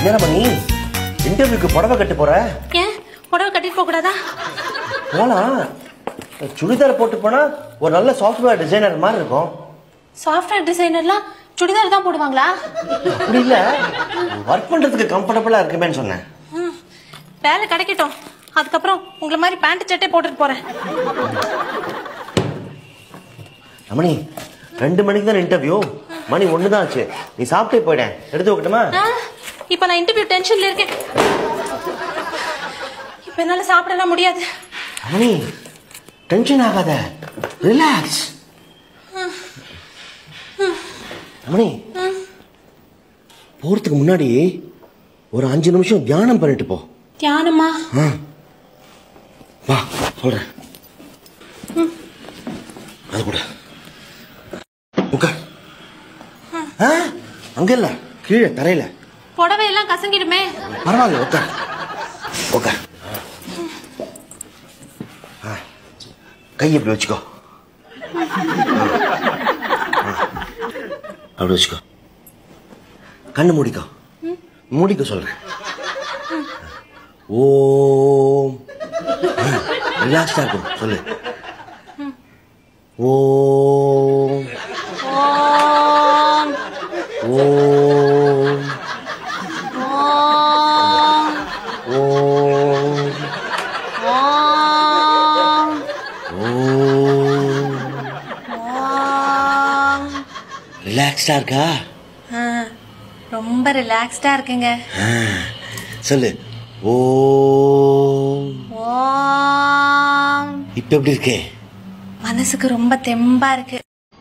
என்ன பண்ணி இன்டர்வியூக்கு புடவை கட்டு போற ஏன் புடவை கட்டிட்டு போக கூடாதா போலாம் சுடிதார் போட்டு போனா ஒரு நல்ல சாஃப்ட்வேர் டிசைனர் மாதிரி இருக்கும் சாஃப்ட்வேர் டிசைனர்லாம் சுடிதார் தான் போடுவாங்களா அப்படி இல்ல ஒர்க் பண்றதுக்கு கம்ஃபர்டபுளா இருக்குமேன்னு சொன்னேன் ம், வேலை கிடைக்கட்டும் அதுக்கப்புறம் உங்களை மாதிரி பேண்ட் சட்டை போட்டுட்டு போறேன் ரமணி ரெண்டு மணிக்கு தான் இன்டர்வியூ மணி ஒன்று தான் ஆச்சு நீ சாப்பிட்டே போயிட்டேன் எடுத்து வைக்கட்டுமா ஆ, இப்ப நான் இன்டர்வியூ டென்ஷன்ல இருக்கேன் இப்ப என்னால சாப்பிடலாம் முடியாது ரமணி டென்ஷன் ஆகாத ரிலாக்ஸ் ரமணி போறதுக்கு முன்னாடி ஒரு அஞ்சு நிமிஷம் தியானம் பண்ணிட்டு போ தியானமா ஆ. வா சொல்றேன் அது கூட உட்கார் ஆ, அங்க இல்ல கீழே தரையில புடவை எல்லாம் கசங்கிடுமே பரவாயில்ல உட்கார் உட்கார் ஆ, கை இப்படி வச்சுக்கோ அப்படி வச்சுக்கோ கண்ணு மூடிக்கோ மூடிக்க சொல்றேன் ஓம் ரிலாக்ஸ்டா இருக்கும் சொல்லு ஓம் ஓம் ஓம் ஓம் ஓம் ஓம் ஓம் ஓம் ரிலாக்ஸ்டா இருக்கா ஆ, ரொம்ப ரிலாக்ஸ்டா இருக்குங்க ஆ, சொல்லு ஓம் ஓம் இப்ப எப்படி இருக்கே மனசுக்கு ரொம்ப தெம்பா இருக்கு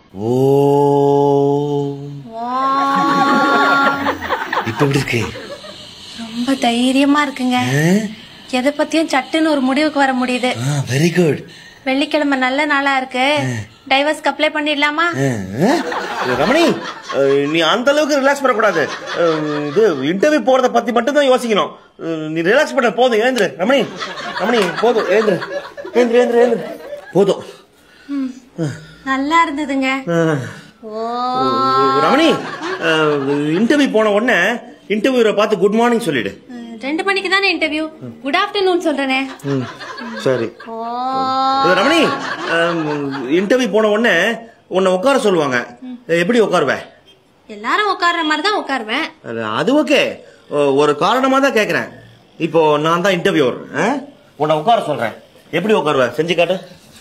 ஓம் ஓம் இப்ப எப்படி இருக்கு ரொம்ப தைரியமா இருக்குங்க எதை பத்தியும் சட்டுன்னு ஒரு முடிவுக்கு வர முடியுது வெரி குட் வெள்ளிக்கிழமை நல்ல நாளா இருக்கு டைவர்ஸ்க்கு அப்ளை பண்ணிடலாமா ரமணி அஹ், நீ அந்த அளவுக்கு ரிலாக்ஸ் பண்ணக்கூடாது அஹ், இது இன்டர்வியூ போறத பத்தி மட்டும் தான் யோசிக்கணும் அஹ், நீ ரிலாக்ஸ் பண்ண போதும் ஏந்திரு ரமணி ரமணி போதும் ஏந்திரு ஏந்திரு ஏந்திரு ஏந்திரு போதும் நல்லா இருந்ததுங்க அஹ், ஓ ரமணி இன்டர்வியூ போன உடனே இன்டர்வியூரை பார்த்து குட் மார்னிங் சொல்லிடு ரெண்டு மணிக்கு தானே இன்டர்வியூ குட் ஆஃப்டர்நூன் சொல்றேனே ம், சரி ஓ இது ரமணி இன்டர்வியூ போன உடனே உன்னை உட்கார சொல்லுவாங்க எப்படி உட்காருவ எல்லாரும் உட்கார்ற மாதிரி தான் உட்காருவேன் அது அது ஓகே ஒரு காரணமா தான் கேக்குறேன் இப்போ நான் தான் இன்டர்வியூர் உன்னை உட்கார சொல்றேன் எப்படி உட்காருவ செஞ்சு காட்டு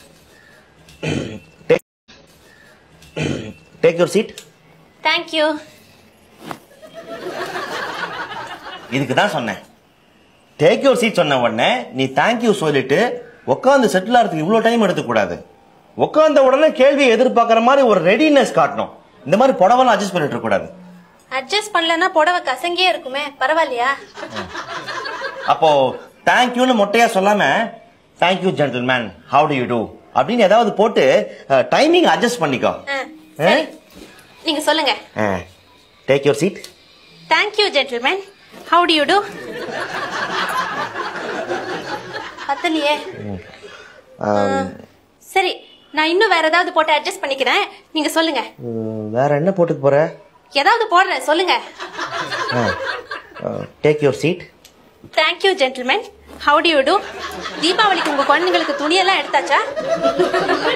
டேக் யுவர் சீட் தேங்க்யூ இதுக்கு தான் சொன்னேன் டேக் யுவர் சீட் சொன்ன உடனே நீ தேங்க்யூ சொல்லிட்டு உட்காந்து செட்டில் ஆகிறதுக்கு இவ்வளோ டைம் எடுத்துக்கூடாது உட்காந்த உடனே கேள்வியை எதிர்பார்க்குற மாதிரி ஒரு ரெடினஸ் காட்டணும் இந்த மாதிரி புடவெல்லாம் அட்ஜஸ்ட் பண்ணிட்டு இருக்க கூடாது அட்ஜஸ்ட் பண்ணலன்னா புடவை கசங்கியே இருக்குமே பரவாயில்லையா அப்போ தேங்க்யூன்னு மொட்டையா சொல்லாம thank you gentleman how do you do அப்படின்னு ஏதாவது போட்டு டைமிங் அட்ஜஸ்ட் பண்ணிக்கோ ஆ, சரி நீங்க சொல்லுங்க take your seat thank you gentleman how do you do பத்தலையே சரி நான் இன்னும் வேற ஏதாவது போட்டு அட்ஜஸ்ட் பண்ணிக்கிறேன் நீங்க சொல்லுங்க வேற என்ன போட்டுக்க போற ஏதாவது போடுறேன் சொல்லுங்க take your seat thank you gentleman how do you do தீபாவளிக்கு உங்க குழந்தைங்களுக்கு துணியெல்லாம் எடுத்தாச்சா